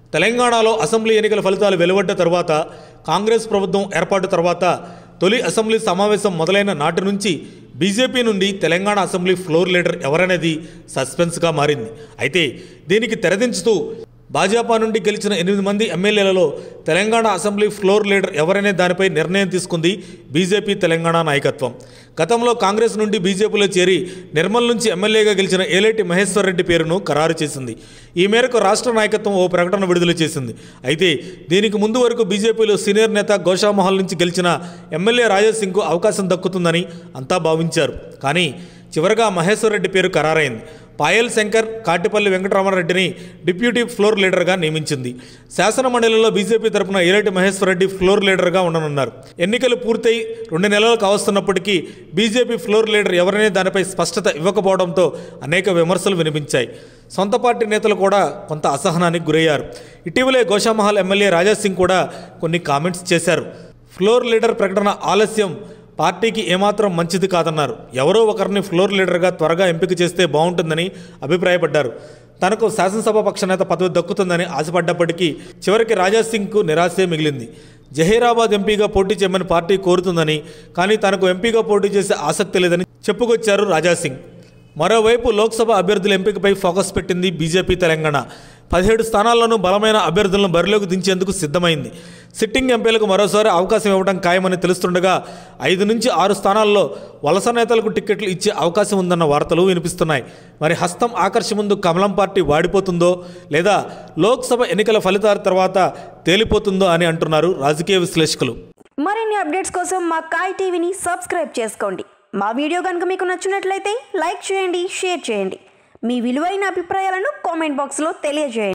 తెలంగాణలో అసెంబ్లీ ఎన్నికల ఫలితాలు వెలువడ్డ తర్వాత కాంగ్రెస్ ప్రభుత్వం ఏర్పాటు తర్వాత తొలి అసెంబ్లీ సమావేశం మొదలైన నాటి నుంచి బీజేపీ నుండి తెలంగాణ అసెంబ్లీ ఫ్లోర్ లీడర్ ఎవరనేది సస్పెన్స్గా మారింది అయితే దీనికి తెరదించుతూ భాజపా నుండి గెలిచిన ఎనిమిది మంది ఎమ్మెల్యేలలో తెలంగాణ అసెంబ్లీ ఫ్లోర్ లీడర్ ఎవరనే దానిపై నిర్ణయం తీసుకుంది బీజేపీ తెలంగాణ నాయకత్వం గతంలో కాంగ్రెస్ నుండి బీజేపీలో చేరి నిర్మల్ నుంచి ఎమ్మెల్యేగా గెలిచిన ఏలేటి మహేశ్వర్ రెడ్డి పేరును ఖరారు చేసింది ఈ మేరకు రాష్ట్ర నాయకత్వం ఓ ప్రకటన విడుదల చేసింది అయితే దీనికి ముందు వరకు బీజేపీలో సీనియర్ నేత గోషామహల్ నుంచి గెలిచిన ఎమ్మెల్యే రాజేష్ సింగ్కు అవకాశం దక్కుతుందని అంతా భావించారు కానీ చివరగా మహేశ్వర్ రెడ్డి పేరు ఖరారైంది పాయల్ శంకర్ కాటిపల్లి వెంకటరామరెడ్డిని డిప్యూటీ ఫ్లోర్ లీడర్గా నియమించింది శాసన మండలిలో బీజేపీ తరపున ఏలేటి మహేశ్వర్ రెడ్డి ఫ్లోర్ లీడర్గా ఉండనున్నారు ఎన్నికలు పూర్తయి రెండు నెలలు కావస్తున్నప్పటికీ బీజేపీ ఫ్లోర్ లీడర్ ఎవరనే దానిపై స్పష్టత ఇవ్వకపోవడంతో అనేక విమర్శలు వినిపించాయి సొంత పార్టీ నేతలు కూడా కొంత అసహనానికి గురయ్యారు ఇటీవలే గోషామహల్ ఎమ్మెల్యే రాజా సింగ్ కూడా కొన్ని కామెంట్స్ చేశారు ఫ్లోర్ లీడర్ ప్రకటన ఆలస్యం పార్టీకి ఏమాత్రం మంచిది కాదన్నారు ఎవరో ఒకరిని ఫ్లోర్ లీడర్గా త్వరగా ఎంపిక చేస్తే బాగుంటుందని అభిప్రాయపడ్డారు తనకు శాసనసభ పక్ష నేత పదవి దక్కుతుందని ఆశపడ్డప్పటికీ చివరికి రాజా సింగ్కు నిరాశే మిగిలింది జహీరాబాద్ ఎంపీగా పోటీ చేయమని పార్టీ కోరుతుందని కానీ తనకు ఎంపీగా పోటీ చేసే ఆసక్తి లేదని చెప్పుకొచ్చారు రాజా సింగ్ మరోవైపు లోక్సభ అభ్యర్థుల ఎంపికపై ఫోకస్ పెట్టింది బీజేపీ తెలంగాణ పదిహేడు స్థానాల్లోనూ బలమైన అభ్యర్థులను బరిలోకి దించేందుకు సిద్ధమైంది సిట్టింగ్ ఎంపీలకు మరోసారి అవకాశం ఇవ్వడం ఖాయమని తెలుస్తుండగా ఐదు నుంచి ఆరు స్థానాల్లో వలస నేతలకు టిక్కెట్లు ఇచ్చే అవకాశం ఉందన్న వార్తలు వినిపిస్తున్నాయి మరి హస్తం ఆకర్షి ముందు కమలం పార్టీ వాడిపోతుందో లేదా లోక్సభ ఎన్నికల ఫలితాల తర్వాత తేలిపోతుందో అని అంటున్నారు రాజకీయ విశ్లేషకులు మరిన్ని అప్డేట్స్ కోసం మా కాయ్ టీవీని సబ్స్క్రైబ్ చేసుకోండి మా వీడియో కనుక మీకు నచ్చినట్లయితే లైక్ చేయండి షేర్ చేయండి మీ విలువైన అభిప్రాయాలను కామెంట్ బాక్స్లో తెలియజేయండి